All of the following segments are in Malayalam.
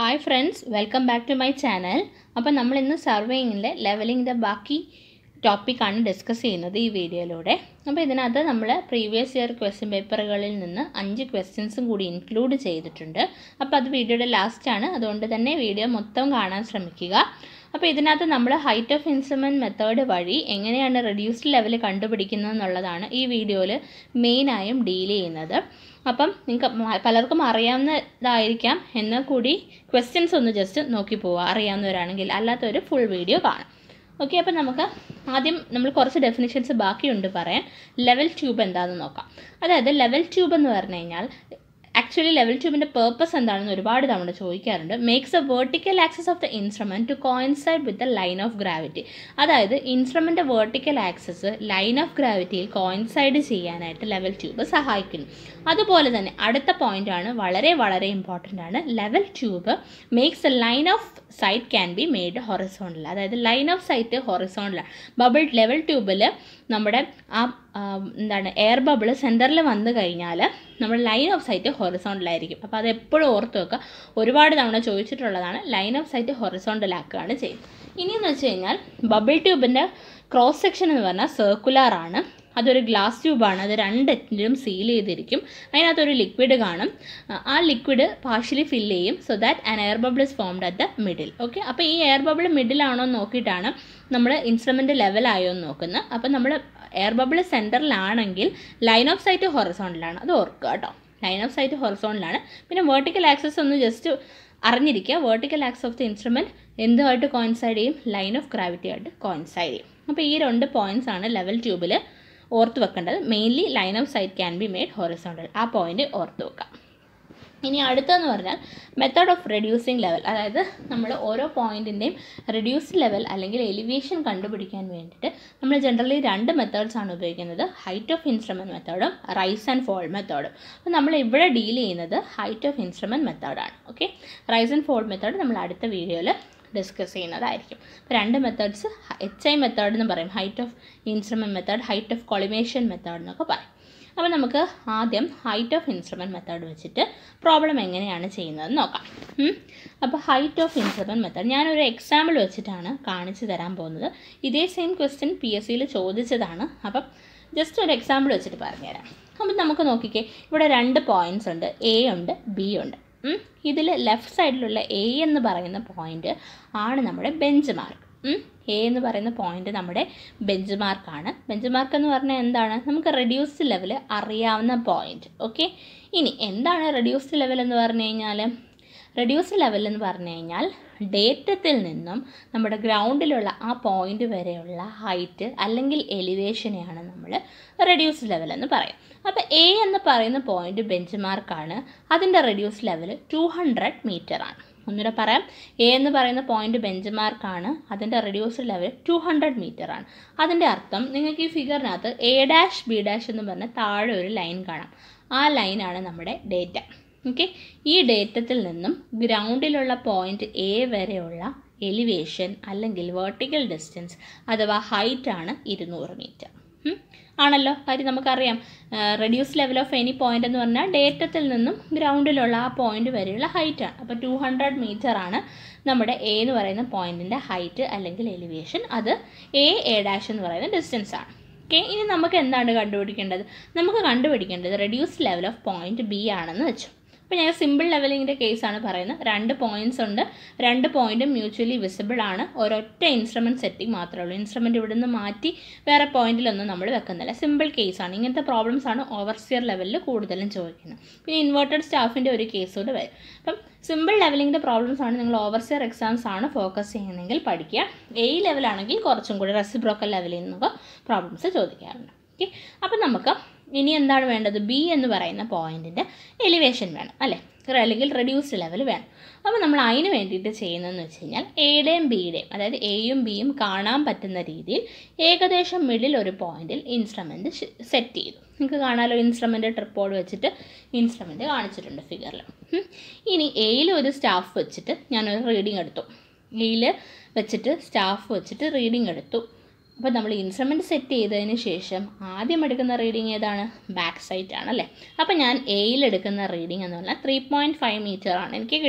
Hi friends welcome back to my channel അപ്പോൾ നമ്മൾ ഇന്ന് സർവേയിങ്ങിലെ ലെവലിങ്ങിൻ്റെ ബാക്കി ടോപ്പിക്കാണ് ഡിസ്കസ് ചെയ്യുന്നത് ഈ വീഡിയോയിലൂടെ അപ്പോൾ ഇതിനകത്ത് നമ്മൾ പ്രീവിയസ് ഇയർ ക്വസ്റ്റ്യൻ പേപ്പറുകളിൽ നിന്ന് അഞ്ച് ക്വസ്റ്റ്യൻസും കൂടി ഇൻക്ലൂഡ് ചെയ്തിട്ടുണ്ട് അപ്പോൾ അത് വീഡിയോയുടെ ലാസ്റ്റാണ് അതുകൊണ്ട് തന്നെ വീഡിയോ മൊത്തം കാണാൻ ശ്രമിക്കുക അപ്പോൾ ഇതിനകത്ത് നമ്മൾ ഹൈറ്റ് ഓഫ് ഇൻസ്ട്രുമെൻറ്റ് മെത്തേഡ് വഴി എങ്ങനെയാണ് റെഡ്യൂസ്ഡ് ലെവൽ കണ്ടുപിടിക്കുന്നത് എന്നുള്ളതാണ് ഈ വീഡിയോയിൽ മെയിനായും ഡീൽ ചെയ്യുന്നത് അപ്പം നിങ്ങൾക്ക് പലർക്കും അറിയാവുന്നതായിരിക്കാം എന്നാൽ കൂടി ക്വസ്റ്റ്യൻസ് ഒന്ന് ജസ്റ്റ് നോക്കി പോവുക അറിയാവുന്നവരാണെങ്കിൽ അല്ലാത്തവർ ഫുൾ വീഡിയോ കാണാം ഓക്കെ അപ്പം നമുക്ക് ആദ്യം നമ്മൾ കുറച്ച് ഡെഫിനിഷൻസ് ബാക്കിയുണ്ട് പറയാൻ ലെവൽ ട്യൂബ് എന്താണെന്ന് നോക്കാം അതായത് ലെവൽ ട്യൂബ് എന്ന് പറഞ്ഞു കഴിഞ്ഞാൽ ആക്ച്വലി ലെവൽ ട്യൂബിൻ്റെ പേർപ്പസ് എന്താണെന്ന് ഒരുപാട് തവണ ചോദിക്കാറുണ്ട് makes a vertical axis of the instrument to coincide with the line of gravity അതായത് instrument vertical axis line of ഗ്രാവിറ്റിയിൽ കോയിൻസൈഡ് ചെയ്യാനായിട്ട് ലെവൽ ട്യൂബ് സഹായിക്കുന്നു അതുപോലെ തന്നെ അടുത്ത പോയിൻ്റാണ് വളരെ വളരെ ഇമ്പോർട്ടൻ്റ് ആണ് level tube makes a line of sight can be made horizontal അതായത് ലൈൻ ഓഫ് സൈറ്റ് ഹൊറിസോണ്ടലാണ് ബബിൾ ലെവൽ ട്യൂബിൽ നമ്മുടെ ആ എന്താണ് എയർ ബബിൾ സെൻറ്ററിൽ വന്നു കഴിഞ്ഞാൽ നമ്മുടെ ലൈൻ ഓഫ് സൈറ്റ് ഹൊറിസോണ്ടലായിരിക്കും അപ്പോൾ അത് എപ്പോഴും ഓർത്ത് വെക്കുക ഒരുപാട് തവണ ചോദിച്ചിട്ടുള്ളതാണ് ലൈൻ ഓഫ് സൈറ്റ് ഹൊറിസോണ്ടലാക്കുകയാണ് ചെയ്യുന്നത് ഇനിയെന്ന് വെച്ച് കഴിഞ്ഞാൽ ബബിൾ ട്യൂബിൻ്റെ ക്രോസ് സെക്ഷൻ എന്ന് പറഞ്ഞാൽ സർക്കുലർ ആണ് അതൊരു ഗ്ലാസ് ട്യൂബാണ് അത് രണ്ടിലും സീൽ ചെയ്തിരിക്കും അതിനകത്തൊരു ലിക്വിഡ് കാണും ആ ലിക്വിഡ് പാർഷ്യലി ഫില്ല് ചെയ്യും so that an air bubble is formed at the middle okay അപ്പോൾ ഈ എയർ ബബിൾ മിഡിലാണോ എന്ന് നോക്കിയിട്ടാണ് നമ്മൾ ഇൻസ്ട്രുമെൻ്റ് ലെവലായോ എന്ന് നോക്കുന്നത് അപ്പോൾ നമ്മൾ എയർ ബബിൾ സെൻറ്ററിലാണെങ്കിൽ ലൈൻ ഓഫ് സൈറ്റ് ഹൊറസോണിലാണ് അത് ഓർക്കുക കേട്ടോ ലൈൻ ഓഫ് സൈറ്റ് ഹൊറസോണിലാണ് പിന്നെ വേർട്ടിക്കൽ ആക്സസ് ഒന്ന് ജസ്റ്റ് അറിഞ്ഞിരിക്കുക vertical axis of the instrument എന്തുമായിട്ട് കോയിൻസൈഡ് ചെയ്യും ലൈൻ ഓഫ് ഗ്രാവിറ്റി ആയിട്ട് കോയിൻസൈഡ് ചെയ്യും അപ്പോൾ ഈ രണ്ട് പോയിൻറ്റ്സ് ആണ് ലെവൽ ട്യൂബിൽ ഓർത്ത് വെക്കേണ്ടത് mainly line of sight can be made horizontal ആ പോയിന്റ് ഓർത്ത് വെക്കാം ഇനി അടുത്തെന്ന് പറഞ്ഞാൽ മെത്തേഡ് ഓഫ് റെഡ്യൂസിങ് ലെവൽ അതായത് നമ്മൾ ഓരോ പോയിൻറ്റിൻ്റെയും റെഡ്യൂസ്ഡ് ലെവൽ അല്ലെങ്കിൽ എലിവേഷൻ കണ്ടുപിടിക്കാൻ വേണ്ടിയിട്ട് നമ്മൾ ജനറലി രണ്ട് മെത്തേഡ്സ് ആണ് ഉപയോഗിക്കുന്നത് ഹൈറ്റ് ഓഫ് ഇൻസ്ട്രുമെൻറ്റ് മെത്തേഡും റൈസ് ആൻഡ് ഫോൾ മെത്തേഡും അപ്പോൾ നമ്മൾ ഇവിടെ ഡീൽ ചെയ്യുന്നത് ഹൈറ്റ് ഓഫ് ഇൻസ്ട്രുമെൻറ്റ് മെത്തേഡാണ് okay rise and fall method നമ്മൾ അടുത്ത വീഡിയോയിൽ ഡിസ്കസ് ചെയ്യുന്നതായിരിക്കും അപ്പോൾ രണ്ട് മെത്തേഡ്സ് എച്ച് ഐ മെത്തേഡ് എന്ന് പറയും height of instrument method height of collimation method എന്നൊക്കെ പറയും അപ്പോൾ നമുക്ക് ആദ്യം ഹൈറ്റ് ഓഫ് ഇൻസ്ട്രുമെൻറ്റ് മെത്തേഡ് വെച്ചിട്ട് പ്രോബ്ലം എങ്ങനെയാണ് ചെയ്യുന്നതെന്ന് നോക്കാം അപ്പോൾ ഹൈറ്റ് ഓഫ് ഇൻസ്ട്രുമെൻറ്റ് മെത്തേഡ് ഞാനൊരു എക്സാമ്പിൾ വെച്ചിട്ടാണ് കാണിച്ചു തരാൻ പോകുന്നത് ഇതേ സെയിം ക്വസ്റ്റ്യൻ പി എസ് സിയിൽ ചോദിച്ചതാണ് അപ്പം ജസ്റ്റ് ഒരു എക്സാമ്പിൾ വെച്ചിട്ട് പറഞ്ഞുതരാം അപ്പം നമുക്ക് നോക്കിക്കേ ഇവിടെ രണ്ട് പോയിൻറ്റ്സ് ഉണ്ട് എ ഉണ്ട് ബി ഉണ്ട് ഇതിൽ ലെഫ്റ്റ് സൈഡിലുള്ള എ എന്ന് പറയുന്ന പോയിൻ്റ് ആണ് നമ്മുടെ ബെഞ്ച് മാർക്ക് എ എന്ന് പറയുന്ന പോയിന്റ് നമ്മുടെ ബെഞ്ച് മാർക്കാണ് ബെഞ്ച് മാർക്ക് എന്ന് പറഞ്ഞാൽ എന്താണ് നമുക്ക് റെഡ്യൂസ്ഡ് ലെവൽ അറിയാവുന്ന പോയിന്റ് ഓക്കെ ഇനി എന്താണ് റെഡ്യൂസ്ഡ് ലെവൽ എന്ന് പറഞ്ഞു കഴിഞ്ഞാൽ റെഡ്യൂസ്ഡ് ലെവൽ എന്ന് പറഞ്ഞു കഴിഞ്ഞാൽ ഡേറ്റത്തിൽ നിന്നും നമ്മുടെ ഗ്രൗണ്ടിലുള്ള ആ പോയിന്റ് വരെയുള്ള ഹൈറ്റ് അല്ലെങ്കിൽ എലിവേഷനെയാണ് നമ്മൾ റെഡ്യൂസ്ഡ് ലെവൽ എന്ന് പറയും അപ്പോൾ എ എന്ന് പറയുന്ന പോയിന്റ് ബെഞ്ച് മാർക്കാണ് അതിൻ്റെ reduced level two hundred metre ആണ് ഒന്നുകൂടെ പറയാം എ എന്ന് പറയുന്ന പോയിന്റ് ബെഞ്ച് മാർക്കാണ് അതിൻ്റെ reduced level two hundred metre ആണ് അതിൻ്റെ അർത്ഥം നിങ്ങൾക്ക് ഈ ഫിഗറിനകത്ത് എ ഡാഷ് ബി ഡാഷ് എന്ന് പറഞ്ഞ താഴെ ഒരു ലൈൻ കാണാം ആ ലൈനാണ് നമ്മുടെ ഡേറ്റ ഓക്കെ ഈ ഡേറ്റത്തിൽ നിന്നും ഗ്രൗണ്ടിലുള്ള പോയിന്റ് എ വരെയുള്ള എലിവേഷൻ അല്ലെങ്കിൽ വേർട്ടിക്കൽ ഡിസ്റ്റൻസ് അഥവാ ഹൈറ്റ് ആണ് ഇരുന്നൂറ് മീറ്റർ ആണല്ലോ കാര്യം നമുക്കറിയാം reduce level of any point എന്ന് പറഞ്ഞാൽ ഡേറ്റത്തിൽ നിന്നും ഗ്രൗണ്ടിലുള്ള ആ പോയിന്റ് വരെയുള്ള ഹൈറ്റ് ആണ് അപ്പോൾ ടു ഹൺഡ്രഡ് മീറ്റർ ആണ് നമ്മുടെ എ എന്ന് പറയുന്ന പോയിന്റിൻ്റെ ഹൈറ്റ് അല്ലെങ്കിൽ എലിവേഷൻ അത് എ എ ഡാഷ് എന്ന് പറയുന്ന ഡിസ്റ്റൻസ് ആണ് ഓക്കെ ഇനി നമുക്ക് എന്താണ് കണ്ടുപിടിക്കേണ്ടത് നമുക്ക് കണ്ടുപിടിക്കേണ്ടത് reduce level of point B ആണെന്ന് വെച്ചു അപ്പോൾ ഞാൻ സിമ്പിൾ ലെവലിങ്ങിൻ്റെ കേസാണ് പറയുന്നത് രണ്ട് പോയിൻറ്റ്സ് ഉണ്ട് രണ്ട് പോയിൻറ്റും മ്യൂച്വലി വിസിബിൾ ആണ് ഒരൊറ്റ ഇൻസ്ട്രുമെൻറ്റ് സെറ്റിംഗ് മാത്രമേ ഉള്ളൂ ഇൻസ്ട്രുമെൻറ്റ് ഇവിടെ നിന്ന് മാറ്റി വേറെ പോയിന്റിലൊന്നും നമ്മൾ വെക്കുന്നില്ല സിമ്പിൾ കേസാണ് ഇങ്ങനത്തെ പ്രോബ്ലംസ് ആണ് ഓവർസിയർ ലെവലിൽ കൂടുതലും ചോദിക്കുന്നത് പിന്നെ ഇൻവേർട്ടഡ് സ്റ്റാഫിൻ്റെ ഒരു കേസ് കൂടെ വരും അപ്പം സിമ്പിൾ ലെവലിങ്ങിൻ്റെ പ്രോബ്ലംസ് ആണ് നിങ്ങൾ ഓവർസിയർ എക്സാംസ് ആണ് ഫോക്കസ് ചെയ്യുന്നതെങ്കിൽ പഠിക്കുക എ ലെവലാണെങ്കിൽ കുറച്ചും കൂടി റെസിബ്രോക്കൽ ലെവലിൽ നിന്നൊക്കെ പ്രോബ്ലംസ് ചോദിക്കാറുണ്ട് ഓക്കെ അപ്പം നമുക്ക് ഇനി എന്താണ് വേണ്ടത് ബി എന്ന് പറയുന്ന പോയിന്റിൻ്റെ എലിവേഷൻ വേണം അല്ലേ അല്ലെങ്കിൽ റെഡ്യൂസ്ഡ് ലെവൽ വേണം അപ്പോൾ നമ്മൾ അതിന് വേണ്ടിയിട്ട് ചെയ്യുന്നതെന്ന് വെച്ച് കഴിഞ്ഞാൽ എയുടെയും ബിയുടെയും അതായത് എയും ബിയും കാണാൻ പറ്റുന്ന രീതിയിൽ ഏകദേശം മിഡിൽ ഒരു പോയിന്റിൽ ഇൻസ്ട്രുമെൻറ്റ് സെറ്റ് ചെയ്തു നിങ്ങൾക്ക് കാണാമല്ലോ ഇൻസ്ട്രുമെൻ്റ് ട്രിപ്പോഡ് വെച്ചിട്ട് ഇൻസ്ട്രുമെൻ്റ് കാണിച്ചിട്ടുണ്ട് ഫിഗറിൽ ഇനി എയിൽ ഒരു സ്റ്റാഫ് വെച്ചിട്ട് ഞാനൊരു റീഡിങ് എടുത്തു എയിൽ വെച്ചിട്ട് സ്റ്റാഫ് വെച്ചിട്ട് റീഡിങ് എടുത്തു അപ്പോൾ നമ്മൾ ഇൻസ്ട്രുമെൻറ്റ് സെറ്റ് ചെയ്തതിന് ശേഷം ആദ്യം എടുക്കുന്ന റീഡിങ് ഏതാണ് ബാക്ക് സൈറ്റ് ആണ് അല്ലേ അപ്പോൾ ഞാൻ എയിൽ എടുക്കുന്ന റീഡിങ് എന്ന് പറഞ്ഞാൽ ത്രീ പോയിൻറ്റ് ഫൈവ് മീറ്റർ ആണ് എനിക്ക് കിട്ടിയത്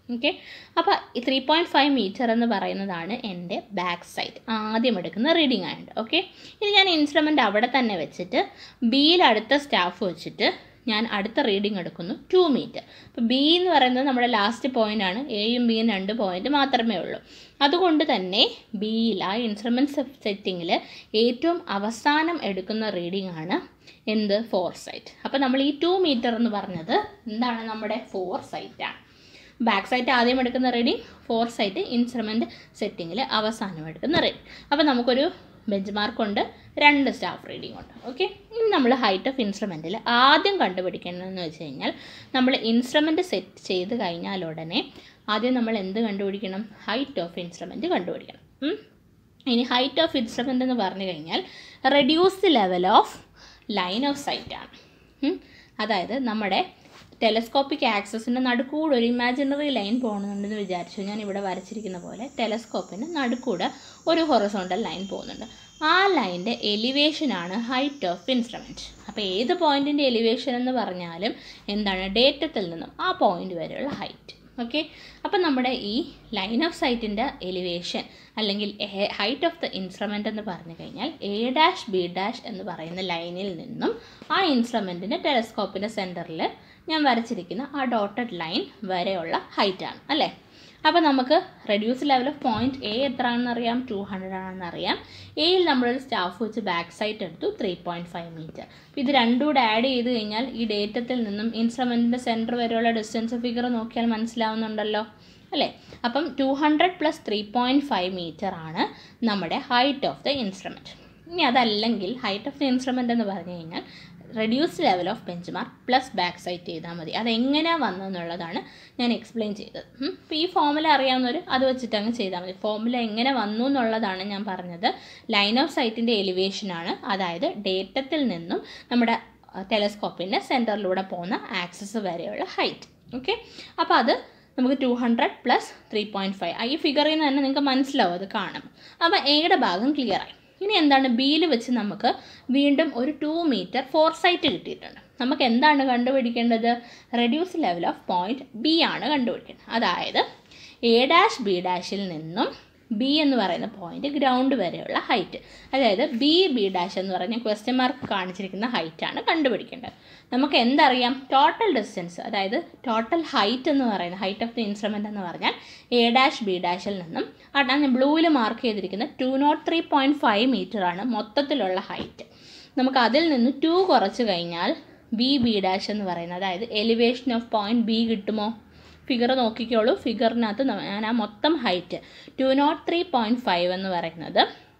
ഓക്കെ അപ്പോൾ ഈ ത്രീ പോയിൻറ്റ് ഫൈവ് മീറ്റർ എന്ന് പറയുന്നതാണ് എൻ്റെ ബാക്ക് സൈഡ് ആദ്യം എടുക്കുന്ന റീഡിംഗ് ആയിട്ട് ഓക്കെ ഇനി ഞാൻ ഇൻസ്ട്രുമെൻ്റ് അവിടെ തന്നെ വെച്ചിട്ട് ബിയിൽ അടുത്ത സ്റ്റാഫ് വെച്ചിട്ട് ഞാൻ അടുത്ത റീഡിംഗ് എടുക്കുന്നു ടു മീറ്റർ അപ്പോൾ ബി എന്ന് പറയുന്നത് നമ്മുടെ ലാസ്റ്റ് പോയിൻ്റ് ആണ് എയും ബിയും രണ്ട് പോയിൻ്റ് മാത്രമേ ഉള്ളൂ അതുകൊണ്ട് തന്നെ ബിയിൽ ആ ഇൻസ്ട്രുമെൻറ്റ് സെറ്റിങ്ങിൽ ഏറ്റവും അവസാനം എടുക്കുന്ന റീഡിംഗ് ആണ് എന്ത് ഫോർ സൈറ്റ് അപ്പോൾ നമ്മൾ ഈ ടു മീറ്റർ എന്ന് പറഞ്ഞത് എന്താണ് നമ്മുടെ ഫോർ സൈറ്റാണ് ബാക്ക് സൈറ്റ് ആദ്യം എടുക്കുന്ന റീഡിംഗ് ഫോർ സൈറ്റ് ഇൻസ്ട്രുമെൻറ്റ് സെറ്റിങ്ങിൽ അവസാനം എടുക്കുന്ന റീഡിംഗ് അപ്പോൾ നമുക്കൊരു ബെഞ്ച് മാർക്കുണ്ട് രണ്ട് സ്റ്റാഫ് റീഡിംഗ് ഉണ്ട് ഓക്കെ ഇനി നമ്മൾ ഹൈറ്റ് ഓഫ് ഇൻസ്ട്രുമെൻറ്റിൽ ആദ്യം കണ്ടുപിടിക്കേണ്ടതെന്ന് വെച്ച് കഴിഞ്ഞാൽ നമ്മൾ ഇൻസ്ട്രുമെൻറ്റ് സെറ്റ് ചെയ്ത് കഴിഞ്ഞാൽ ഉടനെ ആദ്യം നമ്മൾ എന്ത് കണ്ടുപിടിക്കണം ഹൈറ്റ് ഓഫ് ഇൻസ്ട്രുമെൻറ്റ് കണ്ടുപിടിക്കണം ഉം. ഇനി ഹൈറ്റ് ഓഫ് ഇൻസ്ട്രുമെൻ്റ് എന്ന് പറഞ്ഞു കഴിഞ്ഞാൽ reduce level of line of sight ആണ് ഉം. അതായത് നമ്മുടെ ടെലസ്കോപ്പിക് ആക്സസിൻ്റെ നടുക്കൂടെ ഒരു ഇമാജിനറി ലൈൻ പോകുന്നുണ്ടെന്ന് വിചാരിച്ചു ഞാൻ ഇവിടെ വരച്ചിരിക്കുന്ന പോലെ ടെലസ്കോപ്പിന് നടുക്കൂടെ ഒരു ഹൊറസോണ്ടൽ ലൈൻ പോകുന്നുണ്ട് ആ ലൈൻ്റെ എലിവേഷനാണ് ഹൈറ്റ് ഓഫ് ഇൻസ്ട്രുമെൻറ്റ് അപ്പോൾ ഏത് പോയിൻറ്റിൻ്റെ എലിവേഷൻ എന്ന് പറഞ്ഞാലും എന്താണ് ഡേറ്റത്തിൽ നിന്നും ആ പോയിൻ്റ് വരെയുള്ള ഹൈറ്റ് ഓക്കെ അപ്പം നമ്മുടെ ഈ ലൈൻ ഓഫ് സൈറ്റിൻ്റെ എലിവേഷൻ അല്ലെങ്കിൽ ഹൈറ്റ് ഓഫ് ദ ഇൻസ്ട്രുമെൻ്റ് എന്ന് പറഞ്ഞു കഴിഞ്ഞാൽ എ ഡാഷ് ബി ഡാഷ് എന്ന് പറയുന്ന ലൈനിൽ നിന്നും ആ ഇൻസ്ട്രുമെൻറ്റിൻ്റെ ടെലസ്കോപ്പിൻ്റെ സെൻറ്ററിൽ ഞാൻ വരച്ചിരിക്കുന്ന ആ ഡോട്ടഡ് ലൈൻ വരെയുള്ള ഹൈറ്റാണ് അല്ലേ അപ്പോൾ നമുക്ക് reduce level of point A എത്ര ആണെന്ന് അറിയാം ടു ഹൺഡ്രഡ് ആണെന്ന് അറിയാം എയിൽ നമ്മളൊരു സ്റ്റാഫ് വെച്ച് ബാക്ക് സൈറ്റ് എടുത്തു ത്രീ പോയിൻറ്റ് ഫൈവ് മീറ്റർ അപ്പോൾ ഇത് രണ്ടും കൂടെ ആഡ് ചെയ്ത് കഴിഞ്ഞാൽ ഈ ഡേറ്റത്തിൽ നിന്നും ഇൻസ്ട്രുമെൻറ്റിൻ്റെ സെൻറ്റർ വരെയുള്ള ഡിസ്റ്റൻസ് ഫിഗർ നോക്കിയാൽ മനസ്സിലാവുന്നുണ്ടല്ലോ അല്ലേ അപ്പം two hundred plus three point five metre ആണ് നമ്മുടെ ഹൈറ്റ് ഓഫ് ദ ഇൻസ്ട്രുമെൻറ്റ് ഇനി അതല്ലെങ്കിൽ ഹൈറ്റ് ഓഫ് ദ ഇൻസ്ട്രുമെൻ്റ് എന്ന് പറഞ്ഞു കഴിഞ്ഞാൽ reduce level of bench mark plus back sight ചെയ്താൽ മതി അതെങ്ങനെയാണ് വന്നതെന്നുള്ളതാണ് ഞാൻ എക്സ്പ്ലെയിൻ ചെയ്തത് അപ്പോൾ ഈ ഫോമുല അറിയാവുന്നവർ അത് വെച്ചിട്ട് അങ്ങ് ചെയ്താൽ മതി ഫോമുല എങ്ങനെ വന്നു എന്നുള്ളതാണ് ഞാൻ പറഞ്ഞത് ലൈൻ ഓഫ് സൈറ്റിൻ്റെ എലിവേഷനാണ് അതായത് ഡേറ്റത്തിൽ നിന്നും നമ്മുടെ ടെലസ്കോപ്പിൻ്റെ സെൻറ്ററിലൂടെ പോകുന്ന ആക്സസ് വരെയുള്ള ഹൈറ്റ് ഓക്കെ അപ്പോൾ അത് നമുക്ക് two hundred plus three point five ഈ ഫിഗറിൽ നിന്ന് തന്നെ നിങ്ങൾക്ക് മനസ്സിലാവും അത് കാണും അപ്പോൾ എയുടെ ഭാഗം ക്ലിയർ ആയി ഇനി എന്താണ് ബിയിൽ വെച്ച് നമുക്ക് വീണ്ടും ഒരു ടു മീറ്റർ ഫോർ സൈറ്റ് കിട്ടിയിട്ടുണ്ട് നമുക്ക് എന്താണ് കണ്ടുപിടിക്കേണ്ടത് reduce level of point B ആണ് കണ്ടുപിടിക്കേണ്ടത് അതായത് എ ഡാഷ് ബി ഡാഷിൽ നിന്നും ബി എന്ന് പറയുന്ന പോയിന്റ് ഗ്രൗണ്ട് വരെയുള്ള ഹൈറ്റ് അതായത് ബി ബി ഡാഷ് എന്ന് പറയുന്ന ക്വസ്റ്റ്യൻ മാർക്ക് കാണിച്ചിരിക്കുന്ന ഹൈറ്റാണ് കണ്ടുപിടിക്കേണ്ടത് നമുക്ക് എന്തറിയാം ടോട്ടൽ ഡിസ്റ്റൻസ് അതായത് ടോട്ടൽ ഹൈറ്റ് എന്ന് പറയുന്ന ഹൈറ്റ് ഓഫ് ദി ഇൻസ്ട്രുമെൻ്റ് എന്ന് പറഞ്ഞാൽ എ ഡാഷ് ബി ഡാഷിൽ നിന്നും അതാണ് ബ്ലൂവിൽ മാർക്ക് ചെയ്തിരിക്കുന്ന two nought three point five മീറ്ററാണ് മൊത്തത്തിലുള്ള ഹൈറ്റ് നമുക്ക് അതിൽ നിന്ന് ടു കുറച്ച് കഴിഞ്ഞാൽ ബി ബി ഡാഷ് എന്ന് പറയുന്നത് അതായത് എലിവേഷൻ ഓഫ് പോയിൻറ്റ് ബി കിട്ടുമോ ഫിഗർ നോക്കിക്കോളൂ ഫിഗറിനകത്ത് ഞാൻ ആ മൊത്തം height two nought three point five എന്ന് പറയുന്നത്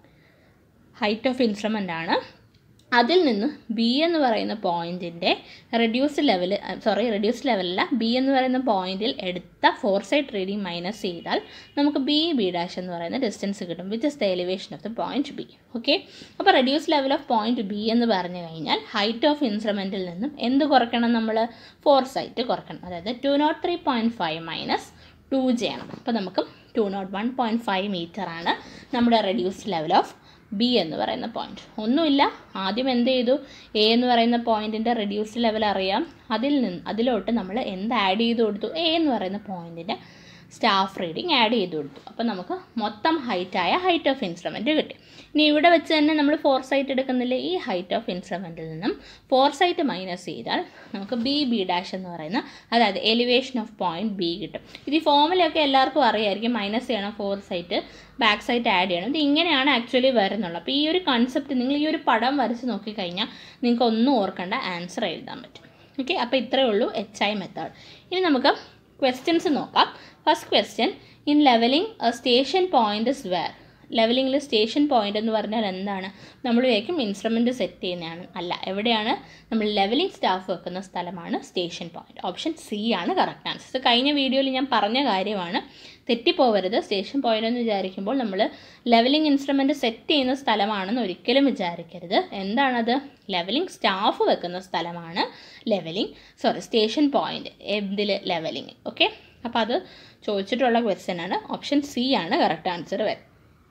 ഹൈറ്റ് ഓഫ് ഇൻസ്ട്രുമെൻ്റ് ആണ് അതിൽ നിന്ന് ബി എന്ന് പറയുന്ന പോയിൻറ്റിൻ്റെ റെഡ്യൂസ് ലെവൽ സോറി റെഡ്യൂസ് ലെവലല്ല ബി എന്ന് പറയുന്ന പോയിന്റിൽ എടുത്ത ഫോർ സൈഡ് റീഡിങ് മൈനസ് ചെയ്താൽ നമുക്ക് ബി ബി ഡാഷ് എന്ന് പറയുന്ന ഡിസ്റ്റൻസ് കിട്ടും which is the elevation of the point B okay അപ്പോൾ reduce level of point B എന്ന് പറഞ്ഞു കഴിഞ്ഞാൽ ഹൈറ്റ് ഓഫ് ഇൻസ്ട്രുമെൻറ്റിൽ നിന്നും എന്ത് കുറയ്ക്കണം നമ്മൾ ഫോർ സൈറ്റ് കുറയ്ക്കണം അതായത് two nought three point five minus two ചെയ്യണം അപ്പോൾ നമുക്ക് two nought one point five metre ആണ് നമ്മുടെ റെഡ്യൂസ് ലെവൽ ഓഫ് ബി എന്ന് പറയുന്ന പോയിന്റ് ഒന്നുമില്ല ആദ്യം എന്ത് ചെയ്തു എ എന്ന് പറയുന്ന പോയിന്റിൻ്റെ റെഡ്യൂസ് ലെവൽ അറിയാം അതിൽ നിന്ന് അതിലോട്ട് നമ്മൾ എന്ത് ആഡ് ചെയ്ത് കൊടുത്തു എ എന്ന് പറയുന്ന പോയിന്റിൻ്റെ സ്റ്റാഫ് റീഡിങ് ആഡ് ചെയ്ത് കൊടുത്തു അപ്പോൾ നമുക്ക് മൊത്തം ഹൈറ്റായ ഹൈറ്റ് ഓഫ് ഇൻസ്ട്രുമെൻറ്റ് കിട്ടി ഇനി ഇവിടെ വെച്ച് തന്നെ നമ്മൾ ഫോർ സൈറ്റ് എടുക്കുന്നില്ല ഈ ഹൈറ്റ് ഓഫ് ഇൻസ്ട്രുമെൻറ്റിൽ നിന്നും ഫോർ സൈറ്റ് മൈനസ് ചെയ്താൽ നമുക്ക് ബി ബി ഡാഷ് എന്ന് പറയുന്ന അതായത് എലിവേഷൻ ഓഫ് പോയിന്റ് ബി കിട്ടും ഇത് ഈ ഫോമിലൊക്കെ എല്ലാവർക്കും അറിയായിരിക്കും മൈനസ് ചെയ്യണം fore sight back sight add ചെയ്യണം ഇത് ഇങ്ങനെയാണ് ആക്ച്വലി വരുന്നുള്ളത് അപ്പോൾ ഈ ഒരു കൺസെപ്റ്റ് നിങ്ങൾ ഈ ഒരു പടം വരച്ച് നോക്കിക്കഴിഞ്ഞാൽ നിങ്ങൾക്ക് ഒന്നും ഓർക്കേണ്ട ആൻസർ എഴുതാൻ പറ്റും ഓക്കെ അപ്പോൾ ഇത്രയേ ഉള്ളൂ എച്ച് ഐ മെത്തേഡ് ഇനി നമുക്ക് ക്വസ്റ്റ്യൻസ് നോക്കാം first question in levelling station point is where ലെവലിംഗിൽ സ്റ്റേഷൻ പോയിന്റ് എന്ന് പറഞ്ഞാൽ എന്താണ് നമ്മൾ വിചാരിക്കും ഇൻസ്ട്രുമെൻറ്റ് സെറ്റ് ചെയ്യുന്നതാണ് അല്ല എവിടെയാണ് നമ്മൾ ലെവലിംഗ് സ്റ്റാഫ് വെക്കുന്ന സ്ഥലമാണ് സ്റ്റേഷൻ പോയിന്റ് ഓപ്ഷൻ സി ആണ് കറക്റ്റ് ആൻസർ കഴിഞ്ഞ വീഡിയോയിൽ ഞാൻ പറഞ്ഞ കാര്യമാണ് തെറ്റിപ്പോവരുത് സ്റ്റേഷൻ പോയിന്റ് എന്ന് വിചാരിക്കുമ്പോൾ നമ്മൾ ലെവലിംഗ് ഇൻസ്ട്രുമെൻറ്റ് സെറ്റ് ചെയ്യുന്ന സ്ഥലമാണെന്ന് ഒരിക്കലും വിചാരിക്കരുത് എന്താണത് ലെവലിംഗ് സ്റ്റാഫ് വെക്കുന്ന സ്ഥലമാണ് ലെവലിംഗ് സോറി സ്റ്റേഷൻ പോയിന്റ് എന്തിൽ ലെവലിംഗ് ഓക്കെ അപ്പോൾ അത് ചോദിച്ചിട്ടുള്ള ക്വസ്റ്റ്യൻ ആണ് ഓപ്ഷൻ സി ആണ് കറക്റ്റ് ആൻസർ വരുന്നത്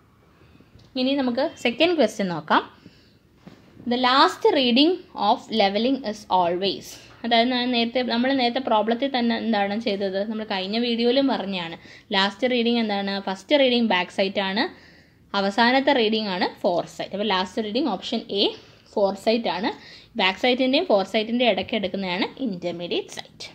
ഇനി നമുക്ക് സെക്കൻഡ് ക്വസ്റ്റ്യൻ നോക്കാം the last reading of levelling is always അതായത് ഞാൻ നേരത്തെ നമ്മൾ നേരത്തെ പ്രോബ്ലത്തിൽ തന്നെ എന്താണ് ചെയ്തത് നമ്മൾ കഴിഞ്ഞ വീഡിയോയിലും പറഞ്ഞാണ് ലാസ്റ്റ് റീഡിങ് എന്താണ് ഫസ്റ്റ് റീഡിങ് ബാക്ക് സൈറ്റ് ആണ് അവസാനത്തെ റീഡിംഗ് ആണ് ഫോർ സൈറ്റ് അപ്പോൾ last reading option A fore sight ആണ് ബാക്ക് സൈറ്റിൻ്റെയും ഫോർ സൈറ്റിൻ്റെയും ഇടയ്ക്ക് എടുക്കുന്നതാണ് ഇൻ്റർമീഡിയറ്റ് സൈറ്റ്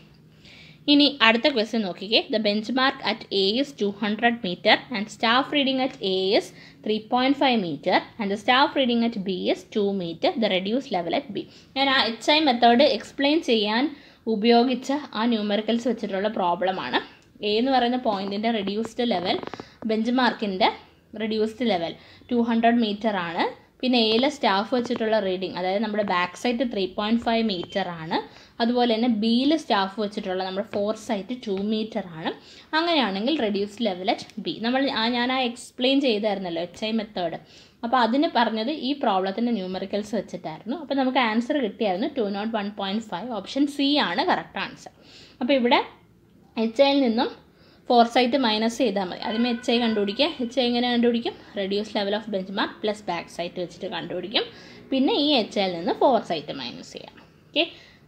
ഇനി അടുത്ത ക്വസ്റ്റ്യൻ നോക്കിക്കേ the bench mark at A is two hundred metre and staff reading at A is three point five metre and the staff reading at B is two metre the reduce level at B ഞാൻ ആ എച്ച് ഐ മെത്തേഡ് എക്സ്പ്ലെയിൻ ചെയ്യാൻ ഉപയോഗിച്ച ആ ന്യൂമറിക്കൽസ് വെച്ചിട്ടുള്ള പ്രോബ്ലമാണ് എ എന്ന് പറയുന്ന പോയിൻറ്റിൻ്റെ റെഡ്യൂസ്ഡ് ലെവൽ ബെഞ്ച് മാർക്കിൻ്റെ reduced level two hundred metre ആണ് പിന്നെ എയിലെ സ്റ്റാഫ് വെച്ചിട്ടുള്ള റീഡിംഗ് അതായത് നമ്മുടെ back sight three point five metre ആണ് അതുപോലെ തന്നെ ബിയിൽ സ്റ്റാഫ് വെച്ചിട്ടുള്ള നമ്മുടെ ഫോർ സൈറ്റ് ടു മീറ്റർ ആണ് അങ്ങനെയാണെങ്കിൽ റെഡ്യൂസ് ലെവൽ അറ്റ് ബി നമ്മൾ ആ ഞാൻ ആ എക്സ്പ്ലെയിൻ ചെയ്തായിരുന്നല്ലോ എച്ച് ഐ മെത്തേഡ് അപ്പോൾ അതിന് പറഞ്ഞത് ഈ പ്രോബ്ലത്തിൻ്റെ ന്യൂമറിക്കൽസ് വെച്ചിട്ടായിരുന്നു അപ്പോൾ നമുക്ക് ആൻസർ കിട്ടിയായിരുന്നു two nought one point five option C ആണ് കറക്റ്റ് ആൻസർ അപ്പോൾ ഇവിടെ എച്ച് ഐയിൽ നിന്നും ഫോർ സൈറ്റ് മൈനസ് ചെയ്താൽ മതി ആദ്യമേ എച്ച് ഐ കണ്ടുപിടിക്കുക എച്ച് ഐ എങ്ങനെ കണ്ടുപിടിക്കും reduce level of bench mark plus back sight വെച്ചിട്ട് കണ്ടുപിടിക്കും പിന്നെ ഈ എച്ച് ഐയിൽ നിന്ന് ഫോർ സൈറ്റ് മൈനസ് ചെയ്യാം ഓക്കെ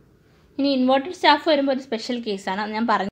ഇനി ഇൻവേർട്ടഡ് സ്റ്റാഫ് വരുമ്പോൾ ഒരു സ്പെഷ്യൽ കേസാണ് അത് ഞാൻ പറഞ്ഞു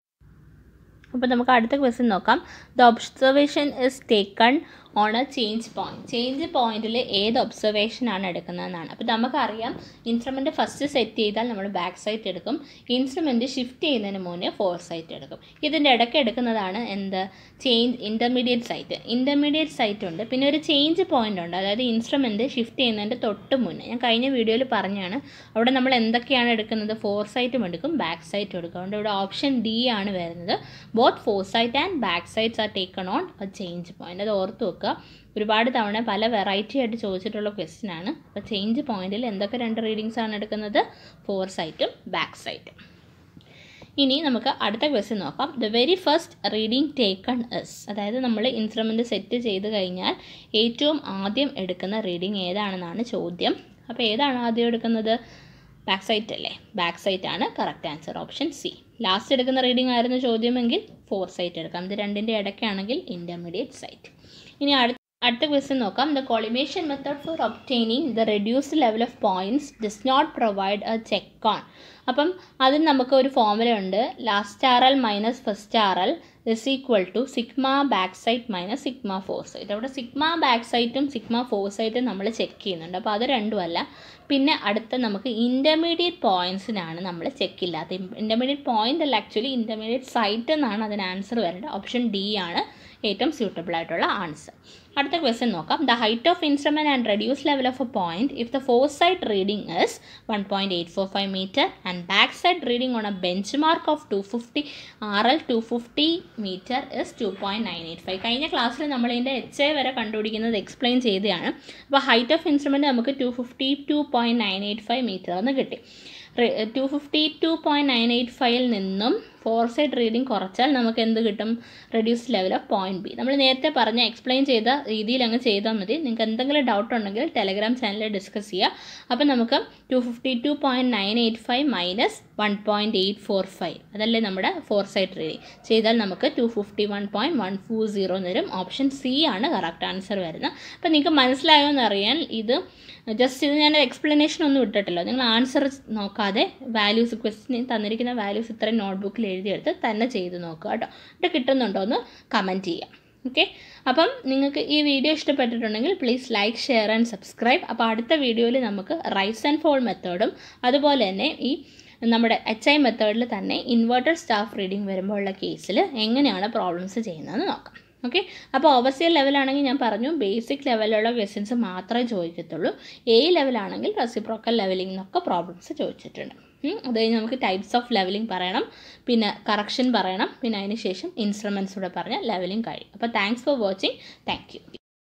അപ്പോൾ നമുക്ക് അടുത്ത ക്വസ്റ്റ്യൻ നോക്കാം the observation is taken on a change point change പോയിന്റിൽ ഏത് ഒബ്സർവേഷനാണ് എടുക്കുന്നതെന്നാണ് അപ്പോൾ നമുക്കറിയാം ഇൻസ്ട്രുമെൻറ്റ് ഫസ്റ്റ് സെറ്റ് ചെയ്താൽ നമ്മൾ ബാക്ക് സൈറ്റ് എടുക്കും ഇൻസ്ട്രുമെൻറ്റ് ഷിഫ്റ്റ് ചെയ്യുന്നതിന് മുന്നേ ഫോർ സൈറ്റ് എടുക്കും ഇതിൻ്റെ ഇടയ്ക്ക് എടുക്കുന്നതാണ് എന്ത് change intermediate sight intermediate sight ഉണ്ട് പിന്നെ ഒരു ചേഞ്ച് പോയിന്റ് ഉണ്ട് അതായത് ഇൻസ്ട്രുമെൻറ്റ് ഷിഫ്റ്റ് ചെയ്യുന്നതിൻ്റെ തൊട്ട് മുന്നേ ഞാൻ കഴിഞ്ഞ വീഡിയോയിൽ പറഞ്ഞാണ് അവിടെ നമ്മൾ എന്തൊക്കെയാണ് എടുക്കുന്നത് ഫോർ സൈറ്റും എടുക്കും ബാക്ക് സൈറ്റും എടുക്കും അതുകൊണ്ട് ഇവിടെ ഓപ്ഷൻ ഡി ആണ് വരുന്നത് both fore sight and back sights are taken on a change point അത് ഓർത്ത് വെക്കുക ഒരുപാട് തവണ പല വെറൈറ്റി ആയിട്ട് ചോദിച്ചിട്ടുള്ള ക്വസ്റ്റ്യൻ ആണ് അപ്പോൾ ചേഞ്ച് പോയിന്റിൽ എന്തൊക്കെ രണ്ട് റീഡിങ്സ് ആണ് എടുക്കുന്നത് ഫോർ സൈറ്റും ബാക്ക് സൈറ്റും ഇനി നമുക്ക് അടുത്ത ക്വസ്റ്റ്യൻ നോക്കാം the very first reading taken as അതായത് നമ്മൾ ഇൻസ്ട്രുമെൻറ്റ് സെറ്റ് ചെയ്ത് കഴിഞ്ഞാൽ ഏറ്റവും ആദ്യം എടുക്കുന്ന റീഡിംഗ് ഏതാണെന്നാണ് ചോദ്യം അപ്പോൾ ഏതാണ് ആദ്യം എടുക്കുന്നത് ബാക്ക് സൈറ്റ് അല്ലേ ബാക്ക് സൈറ്റ് ആണ് correct answer option C last എടുക്കുന്ന റീഡിംഗ് ആയിരുന്നു ചോദ്യമെങ്കിൽ ഫോർ സൈറ്റ് എടുക്കാം ഇത് രണ്ടിൻ്റെ ഇടയ്ക്കാണെങ്കിൽ ഇൻ്റർമീഡിയറ്റ് സൈറ്റ് ഇനി അടുത്ത അടുത്ത ക്വസ്റ്റ്യൻ നോക്കാം the collimation method for obtaining the reduced level of points does not provide a check on അപ്പം അതിന് നമുക്ക് ഒരു ഫോമുല ഉണ്ട് last R L minus first R L is equal to sigma back sight minus sigma fore sight അവിടെ സിഗ്മ ബാക്ക് സൈറ്റും സിഗ്മ ഫോർ സൈറ്റും നമ്മൾ ചെക്ക് ചെയ്യുന്നുണ്ട് അപ്പോൾ അത് രണ്ടുമല്ല പിന്നെ അടുത്ത നമുക്ക് ഇൻ്റർമീഡിയറ്റ് പോയിൻറ്റ്സിനാണ് നമ്മൾ ചെക്ക് ഇല്ലാത്ത ഇൻ്റർമീഡിയറ്റ് പോയിൻ്റ് അല്ല ആക്ച്വലി ഇൻ്റർമീഡിയറ്റ് സൈറ്റ് എന്നാണ് അതിന് ആൻസർ വരേണ്ടത് ഓപ്ഷൻ ഡി ആണ് ഏറ്റവും സ്യൂട്ടബിൾ ആയിട്ടുള്ള ആൻസർ അടുത്ത ക്വസ്റ്റ്യൻ നോക്കാം the height of instrument and reduce level of a point if the fore side reading is one point eight four five metre and back side reading on a bench mark of two fifty R L two fifty metre is two point nine eight five കഴിഞ്ഞ ക്ലാസ്സിൽ നമ്മൾ ഇതിൻ്റെ എച്ച് എ വരെ കണ്ടുപിടിക്കുന്നത് എക്സ്പ്ലെയിൻ ചെയ്തതാണ് അപ്പോൾ ഹൈറ്റ് ഓഫ് ഇൻസ്ട്രുമെൻറ്റ് നമുക്ക് two fifty two point nine eight five metre എന്ന് കിട്ടി two fifty two point nine eight ഫൈവിൽ നിന്നും ഫോർ സൈഡ് റീഡിംഗ് കുറച്ചാൽ നമുക്ക് എന്ത് കിട്ടും reduce level of point B നമ്മൾ നേരത്തെ പറഞ്ഞ എക്സ്പ്ലെയിൻ ചെയ്ത രീതിയിൽ അങ്ങ് ചെയ്താൽ മതി നിങ്ങൾക്ക് എന്തെങ്കിലും ഡൗട്ട് ഉണ്ടെങ്കിൽ ടെലഗ്രാം ചാനലിൽ ഡിസ്കസ് ചെയ്യുക അപ്പോൾ നമുക്ക് two fifty two point nine eight five minus one point eight four five അതല്ലേ നമ്മുടെ ഫോർ സൈഡ് റീഡിംഗ് ചെയ്താൽ നമുക്ക് two fifty one point one four zero എന്ന് വരും ഓപ്ഷൻ സി ആണ് കറക്റ്റ് ആൻസർ വരുന്നത് അപ്പോൾ നിങ്ങൾക്ക് മനസ്സിലായോ എന്നറിയാൻ ഇത് ജസ്റ്റ് ഇത് ഞാൻ എക്സ്പ്ലനേഷൻ ഒന്നും ഇട്ടിട്ടില്ല നിങ്ങൾ ആൻസർ നോക്കാതെ വാല്യൂസ് ക്വസ്റ്റിന് തന്നിരിക്കുന്ന വാല്യൂസ് ഇത്രയും നോട്ട്ബുക്കിൽ എഴുതിയെടുത്ത് തന്നെ ചെയ്ത് നോക്കുക കേട്ടോ എന്നിട്ട് കിട്ടുന്നുണ്ടോ എന്ന് കമൻറ്റ് ചെയ്യാം ഓക്കെ അപ്പം നിങ്ങൾക്ക് ഈ വീഡിയോ ഇഷ്ടപ്പെട്ടിട്ടുണ്ടെങ്കിൽ please like share and subscribe അപ്പോൾ അടുത്ത വീഡിയോയിൽ നമുക്ക് റൈസ് ആൻഡ് ഫോൾ മെത്തേഡും അതുപോലെ തന്നെ ഈ നമ്മുടെ എച്ച് ഐ മെത്തേഡിൽ തന്നെ ഇൻവേർട്ടഡ് സ്റ്റാഫ് റീഡിംഗ് വരുമ്പോഴുള്ള കേസിൽ എങ്ങനെയാണ് പ്രോബ്ലംസ് ചെയ്യുന്നതെന്ന് നോക്കാം ഓക്കെ അപ്പോൾ ഓവർസിയർ ലെവലാണെങ്കിൽ ഞാൻ പറഞ്ഞു ബേസിക് ലെവലിലുള്ള ക്വസ്റ്റ്യൻസ് മാത്രമേ ചോദിക്കത്തുള്ളൂ എ ലെവലാണെങ്കിൽ റെസിപ്രോക്കൽ ലെവലിംഗ് എന്നൊക്കെ പ്രോബ്ലംസ് ചോദിച്ചിട്ടുണ്ട് അത് കഴിഞ്ഞ് നമുക്ക് ടൈപ്സ് ഓഫ് ലെവലിംഗ് പറയണം പിന്നെ കറക്ഷൻ പറയണം പിന്നെ അതിന് ശേഷം ഇൻസ്ട്രുമെൻറ്റ്സ് കൂടെ പറഞ്ഞാൽ ലെവലിംഗ് കഴിയും അപ്പോൾ thanks for watching thank U